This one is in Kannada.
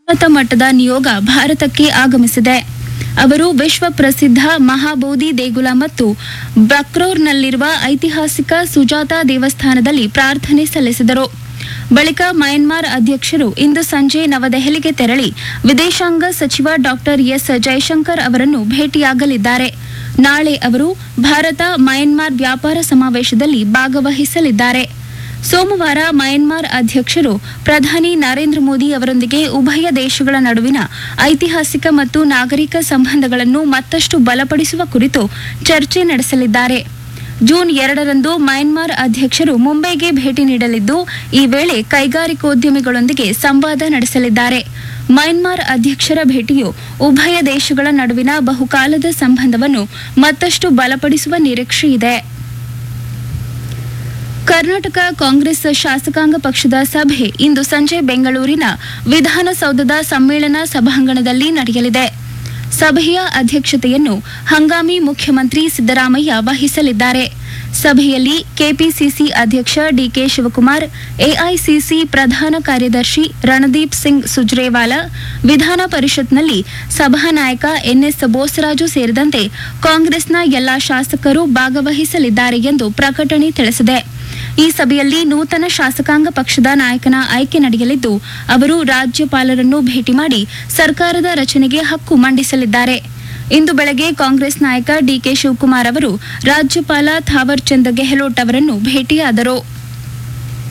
ಉನ್ನತ ಮಟ್ಟದ ನಿಯೋಗ ಭಾರತಕ್ಕೆ ಆಗಮಿಸಿದೆ ಅವರು ವಿಶ್ವ ಪ್ರಸಿದ್ಧ ಮಹಾಬೋಧಿ ದೇಗುಲ ಮತ್ತು ಬಕ್ರೋರ್ನಲ್ಲಿರುವ ಐತಿಹಾಸಿಕ ಸುಜಾತ ದೇವಸ್ಥಾನದಲ್ಲಿ ಪ್ರಾರ್ಥನೆ ಸಲ್ಲಿಸಿದರು ಬಳಿಕ ಮಯನ್ಮಾರ್ ಅಧ್ಯಕ್ಷರು ಇಂದು ಸಂಜೆ ನವದೆಹಲಿಗೆ ತೆರಳಿ ವಿದೇಶಾಂಗ ಸಚಿವ ಡಾಕ್ಟರ್ ಎಸ್ ಜೈಶಂಕರ್ ಅವರನ್ನು ಭೇಟಿಯಾಗಲಿದ್ದಾರೆ ನಾಳೆ ಅವರು ಭಾರತ ಮಯನ್ಮಾರ್ ವ್ಯಾಪಾರ ಸಮಾವೇಶದಲ್ಲಿ ಭಾಗವಹಿಸಲಿದ್ದಾರೆ ಸೋಮವಾರ ಮಯನ್ಮಾರ್ ಅಧ್ಯಕ್ಷರು ಪ್ರಧಾನಿ ನರೇಂದ್ರ ಮೋದಿ ಅವರೊಂದಿಗೆ ಉಭಯ ದೇಶಗಳ ನಡುವಿನ ಐತಿಹಾಸಿಕ ಮತ್ತು ನಾಗರಿಕ ಸಂಬಂಧಗಳನ್ನು ಮತ್ತಷ್ಟು ಬಲಪಡಿಸುವ ಕುರಿತು ಚರ್ಚೆ ನಡೆಸಲಿದ್ದಾರೆ ಜೂನ್ ಎರಡರಂದು ಮಯನ್ಮಾರ್ ಅಧ್ಯಕ್ಷರು ಮುಂಬೈಗೆ ಭೇಟಿ ನೀಡಲಿದ್ದು ಈ ವೇಳೆ ಕೈಗಾರಿಕೋದ್ಯಮಿಗಳೊಂದಿಗೆ ಸಂವಾದ ನಡೆಸಲಿದ್ದಾರೆ ಮಯನ್ಮಾರ್ ಅಧ್ಯಕ್ಷರ ಭೇಟಿಯು ಉಭಯ ದೇಶಗಳ ನಡುವಿನ ಬಹುಕಾಲದ ಸಂಬಂಧವನ್ನು ಮತ್ತಷ್ಟು ಬಲಪಡಿಸುವ ನಿರೀಕ್ಷೆಯಿದೆ ಕರ್ನಾಟಕ ಕಾಂಗ್ರೆಸ್ ಶಾಸಕಾಂಗ ಪಕ್ಷದ ಸಭೆ ಇಂದು ಸಂಜೆ ಬೆಂಗಳೂರಿನ ವಿಧಾನಸೌಧದ ಸಮ್ಮೇಳನ ಸಭಾಂಗಣದಲ್ಲಿ ನಡೆಯಲಿದೆ ಸಭೆಯ ಅಧ್ಯಕ್ಷತೆಯನ್ನು ಹಂಗಾಮಿ ಮುಖ್ಯಮಂತ್ರಿ ಸಿದ್ದರಾಮಯ್ಯ ವಹಿಸಲಿದ್ದಾರೆ ಸಭೆಯಲ್ಲಿ ಕೆಪಿಸಿಸಿ ಅಧ್ಯಕ್ಷ ಡಿಕೆ ಶಿವಕುಮಾರ್ ಎಐಸಿಸಿ ಪ್ರಧಾನ ಕಾರ್ಯದರ್ಶಿ ರಣದೀಪ್ ಸಿಂಗ್ ಸುಜ್ರೇವಾಲಾ ವಿಧಾನ ಪರಿಷತ್ನಲ್ಲಿ ಸಭಾನಾಯಕ ಎನ್ಎಸ್ ಬೋಸರಾಜು ಸೇರಿದಂತೆ ಕಾಂಗ್ರೆಸ್ನ ಎಲ್ಲಾ ಶಾಸಕರು ಭಾಗವಹಿಸಲಿದ್ದಾರೆ ಎಂದು ಪ್ರಕಟಣೆ ತಿಳಿಸಿದೆ ಈ ಸಭೆಯಲ್ಲಿ ನೂತನ ಶಾಸಕಾಂಗ ಪಕ್ಷದ ನಾಯಕನ ಆಯ್ಕೆ ನಡೆಯಲಿದ್ದು ಅವರು ರಾಜ್ಯಪಾಲರನ್ನು ಭೇಟಿ ಮಾಡಿ ಸರ್ಕಾರದ ರಚನೆಗೆ ಹಕ್ಕು ಮಂಡಿಸಲಿದ್ದಾರೆ ಇಂದು ಬೆಳಗ್ಗೆ ಕಾಂಗ್ರೆಸ್ ನಾಯಕ ಡಿಕೆ ಶಿವಕುಮಾರ್ ಅವರು ರಾಜ್ಯಪಾಲ ಥಾವರ್ ಚಂದ್ ಗೆಹ್ಲೋಟ್ ಅವರನ್ನು ಭೇಟಿಯಾದರು